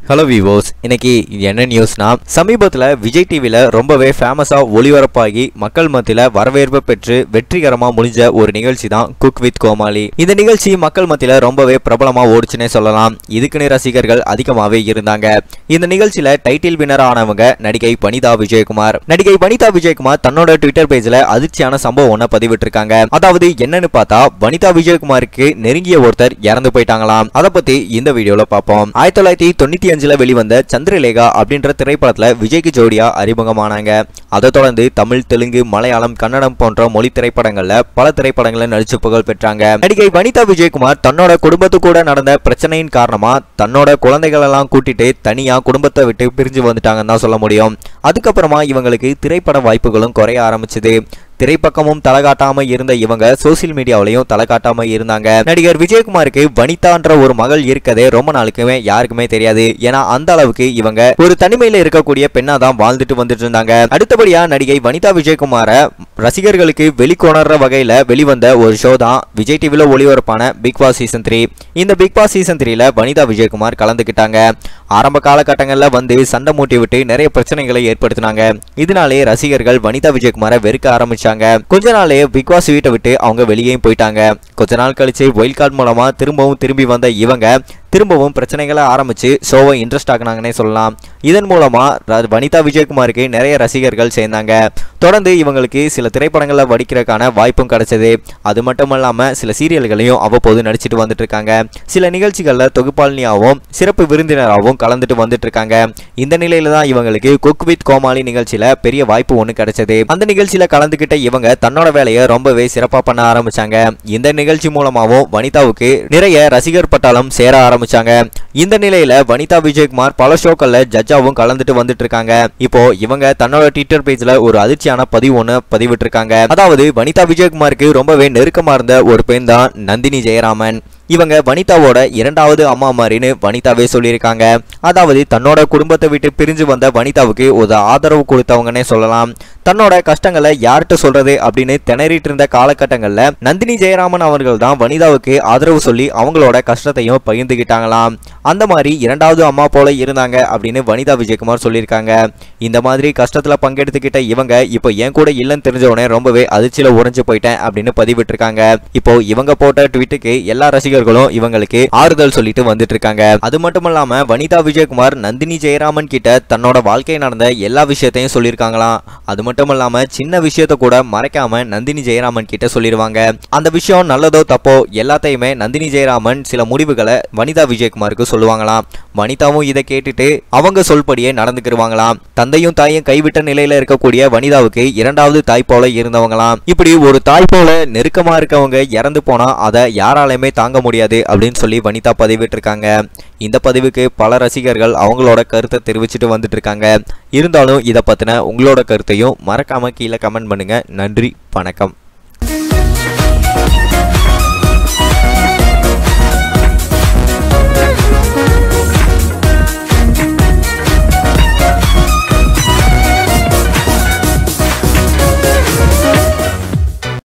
hello விவோஸ் இன்னைக்கு என்ன நியூஸ்னா சமீபத்தில் விஜய் டிவியில் ரொம்பவே ஃபேமஸாக ஒளிபரப்பாகி மக்கள் மத்தியில் வரவேற்பு பெற்று வெற்றிகரமாக முடிஞ்ச ஒரு நிகழ்ச்சி தான் குக் வித் கோமாளி இந்த நிகழ்ச்சி மக்கள் மத்தியில் ரொம்பவே பிரபலமாக ஓடிச்சுனே சொல்லலாம் இதுக்குன்னு ரசிகர்கள் அதிகமாகவே இருந்தாங்க இந்த நிகழ்ச்சியில் டைட்டில் வினர் ஆனவங்க நடிகை வனிதா விஜயகுமார் நடிகை வனிதா விஜயகுமார் தன்னோட ட்விட்டர் பேஜில் அதிர்ச்சியான சம்பவம் ஒன்றை பதிவிட்டிருக்காங்க அதாவது என்னன்னு பார்த்தா வனிதா விஜயகுமாருக்கு நெருங்கிய ஒருத்தர் இறந்து போயிட்டாங்களாம் அதை பத்தி இந்த வீடியோல பார்ப்போம் ஆயிரத்தி தொள்ளாயிரத்தி தொண்ணூத்தி அஞ்சுல வெளிவந்த சந்திரலேகா அப்படின்ற திரைப்படத்துல விஜய்க்கு ஜோடியா அறிமுகமானாங்க அதை தொடர்ந்து தமிழ் தெலுங்கு மலையாளம் கன்னடம் போன்ற மொழி திரைப்படங்கள்ல பல திரைப்படங்களில் நடிச்சு புகழ் பெற்றாங்க நடிகை வனிதா விஜயகுமார் தன்னோட குடும்பத்து கூட நடந்த பிரச்சனையின் காரணமா தன்னோட குழந்தைகள் எல்லாம் கூட்டிட்டு தனியா குடும்பத்தை விட்டு பிரிஞ்சு வந்துட்டாங்கன்னு தான் சொல்ல முடியும் அதுக்கப்புறமா இவங்களுக்கு திரைப்பட வாய்ப்புகளும் குறைய ஆரம்பிச்சது திரைப்பக்கமும் தலை காட்டாம இருந்த இவங்க சோசியல் மீடியாவிலையும் தலை காட்டாம இருந்தாங்க நடிகர் விஜயகுமாருக்கு வனிதான்ற ஒரு மகள் இருக்கதே ரொம்ப நாளுக்குமே யாருக்குமே தெரியாது ஏன்னா அந்த அளவுக்கு இவங்க ஒரு தனிமையில இருக்கக்கூடிய பெண்ணா தான் வாழ்ந்துட்டு வந்துட்டு இருந்தாங்க அடுத்தபடியா நடிகை வனிதா விஜயகுமார ரசிகர்களுக்கு வெளிக்கொணர்ற வகையில வெளிவந்த ஒரு ஷோ தான் விஜய் டிவில ஒளிபரப்பான பிக் பாஸ் சீசன் த்ரீ இந்த பிக் பாஸ் சீசன் த்ரீல வனிதா விஜயகுமார் கலந்துக்கிட்டாங்க ஆரம்ப காலகட்டங்களில் வந்து சண்டை மூட்டி விட்டு நிறைய பிரச்சனைகளை ஏற்படுத்தினாங்க இதனாலே ரசிகர்கள் வனிதா விஜயகுமாரை வெறுக்க ஆரம்பிச்சாங்க கொஞ்ச நாளே பிக் பாஸ் வீட்டை விட்டு அவங்க வெளியேயும் போயிட்டாங்க கொஞ்ச நாள் கழிச்சு ஒயில் கார்டு மூலமா திரும்பவும் திரும்பி வந்த இவங்க திரும்பவும் பிரச்சனைகளை ஆரம்பிச்சு ஷோவை இன்ட்ரெஸ்ட் ஆக்குனாங்கன்னே சொல்லலாம் இதன் மூலமா ர- வனிதா விஜயகுமாருக்கு நிறைய ரசிகர்கள் சேர்ந்தாங்க தொடர்ந்து இவங்களுக்கு சில திரைப்படங்களில் வடிக்கிறதுக்கான வாய்ப்பும் கிடைச்சது அது மட்டும் இல்லாம சில சீரியல்களையும் அவ்வப்போது நடிச்சிட்டு வந்துட்டு இருக்காங்க சில நிகழ்ச்சிகளில் தொகுப்பாளினியாகவும் சிறப்பு விருந்தினராகவும் கலந்துட்டு வந்துட்டு இருக்காங்க இந்த நிலையில தான் இவங்களுக்கு குக் வித் கோமாளி நிகழ்ச்சியில பெரிய வாய்ப்பு ஒன்று கிடைச்சது அந்த நிகழ்ச்சியில கலந்துக்கிட்ட இவங்க தன்னோட வேலையை ரொம்பவே சிறப்பா பண்ண ஆரம்பிச்சாங்க இந்த நிகழ்ச்சி மூலமாகவும் வனிதாவுக்கு நிறைய ரசிகர் பட்டாளம் சேர ஆரம்பிச்சாங்க இந்த நிலையில வனிதா விஜயகுமார் பல ஷோக்கள்ல ஜட்ஜாவும் கலந்துட்டு வந்துட்டு இருக்காங்க இப்போ இவங்க தன்னோட ட்விட்டர் பேஜ்ல ஒரு அதிர்ச்சியான பதிவு ஒன்று பதிவிட்டிருக்காங்க அதாவது வனிதா விஜயகுமாருக்கு ரொம்பவே நெருக்கமா இருந்த ஒரு பெண் தான் நந்தினி ஜெயராமன் இவங்க வனிதாவோட இரண்டாவது அம்மா மாதிரின்னு வனிதாவே சொல்லியிருக்காங்க அதாவது தன்னோட குடும்பத்தை விட்டு பிரிஞ்சு வந்த வனிதாவுக்கு ஒரு ஆதரவு கொடுத்தவங்கன்னே சொல்லலாம் தன்னோட கஷ்டங்களை யார்கிட்ட சொல்றது அப்படின்னு திணறிட்டு இருந்த காலகட்டங்கள்ல நந்தினி ஜெயராமன் அவர்கள் தான் வனிதாவுக்கு ஆதரவு சொல்லி அவங்களோட கஷ்டத்தையும் பகிர்ந்துகிட்டாங்களாம் அந்த மாதிரி இரண்டாவது அம்மா போல இருந்தாங்க அப்படின்னு வனிதா விஜயகுமார் சொல்லியிருக்காங்க இந்த மாதிரி கஷ்டத்துல பங்கெடுத்துக்கிட்ட இவங்க இப்போ என் கூட இல்லைன்னு தெரிஞ்ச உடனே ரொம்பவே அதிர்ச்சியில உறைஞ்சு போயிட்டேன் அப்படின்னு பதிவிட்டிருக்காங்க இப்போ இவங்க போட்ட ட்வீட்டுக்கு எல்லா ரசிகர்களும் இவங்களுக்கு ஆறுதல் சொல்லிட்டு வந்துட்டு இருக்காங்க அது மட்டும் இல்லாம வனிதா விஜயகுமார் நந்தினி ஜெயராமன் கிட்ட தன்னோட வாழ்க்கை நடந்த எல்லா விஷயத்தையும் சொல்லியிருக்காங்களாம் அது மட்டும் இல்லாம சின்ன விஷயத்த கூட மறைக்காம நந்தினி ஜெயராமன் கிட்ட சொல்லிடுவாங்க அந்த விஷயம் நல்லதோ தப்போ எல்லாத்தையுமே நந்தினி ஜெயராமன் சில முடிவுகளை வனிதா விஜயகுமாருக்கு சொல்லுவாங்களாம் வனிதாவும் இதை கேட்டுட்டு அவங்க சொல்படியே நடந்துக்கிடுவாங்களாம் தந்தையும் தாயும் கைவிட்ட நிலையில இருக்கக்கூடிய வனிதாவுக்கு இரண்டாவது தாய் போல இருந்தவங்களாம் இப்படி ஒரு தாய் போல நெருக்கமா இருக்கவங்க இறந்து போனா அதை யாராலையுமே தாங்க முடியாது அப்படின்னு சொல்லி வனிதா பதிவிட்டிருக்காங்க இந்த பதிவுக்கு பல ரசிகர்கள் அவங்களோட கருத்தை தெரிவிச்சுட்டு வந்துட்டு இருக்காங்க இருந்தாலும் இதை பத்தின உங்களோட கருத்தையும் மறக்காம கீழே கமெண்ட் பண்ணுங்க நன்றி வணக்கம்